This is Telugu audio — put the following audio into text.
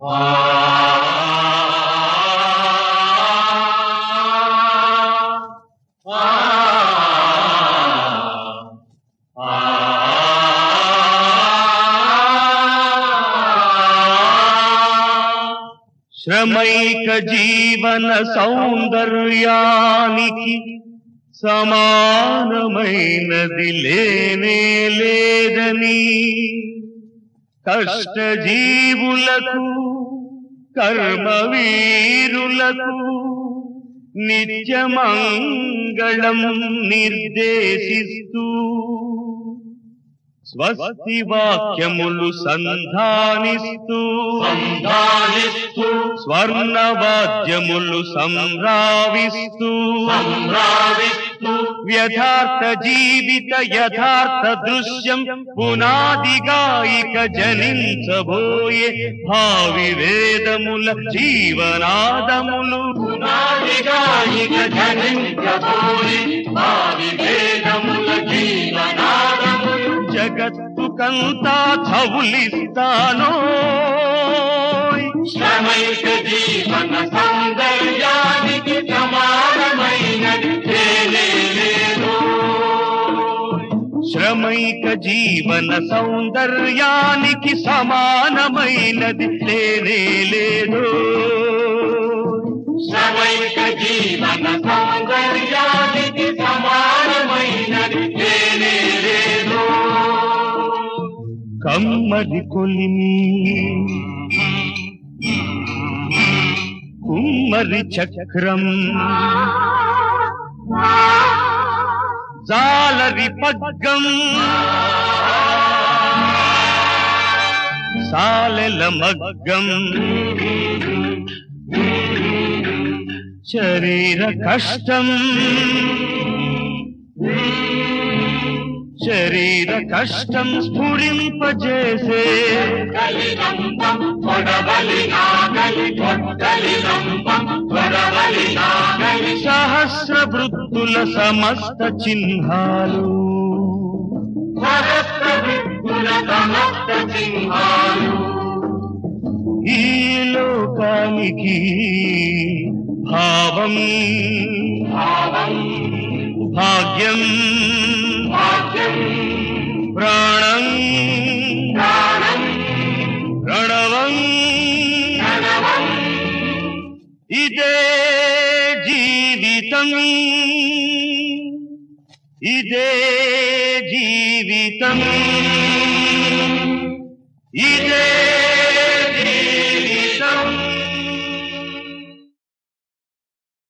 శ్రమైక జీవన సౌందర్యానికి సమానమైనది లేనే లేదని కష్టజీవులకు కర్మవీరులకు నిత్యమంగళం నిర్దేశిస్తూ స్వస్తి వాక్యములు సంధానిస్తూ సంధానిస్తూ స్వర్ణవాద్యములు సంభ్రావిస్తూ సంభ్రావిస్తూ వ్యథార్థ జీవిత యథార్థ దృశ్యం పునాదిగాయిక జనించబోయే భావి వేదముల జీవనాదములు పునాదిగాయిక జనించబోయి భావి వేదముల జీవనాదములు జగత్తు కంతా చవులిస్తానో శ్రమైక జీవన సౌందర్యానికి సమానమైనది లేనే లేదు శ్రమైక జీవన సౌందర్యానికి సమానమైనది లేనే లేదు శ్రమైక జీవన సౌందర్యానికి సమానమైనది లేనే లేదు కమ్మరి కొలిమి కుమ్మరి చక్రం జాలరి పగ్గం సాలెల మగ్గం శరీర కష్టం శరీర కష్టం స్ఫురింపజేసే కలిరంపం కొడవలి నాగలి కొట్టలి రంపం కొడవలి నాగలి సహస్ర వృత్తుల సమస్త చిహ్నాలు సహస్ర వృత్తుల సమస్త సింహాలు ఈ లోకానికి భావం భావం భాగ్యం భాగ్యం ప్రాణం ప్రాణం ప్రణవం ప్రణవం ఇదే జీవితం ఇదే జీవితం ఇదే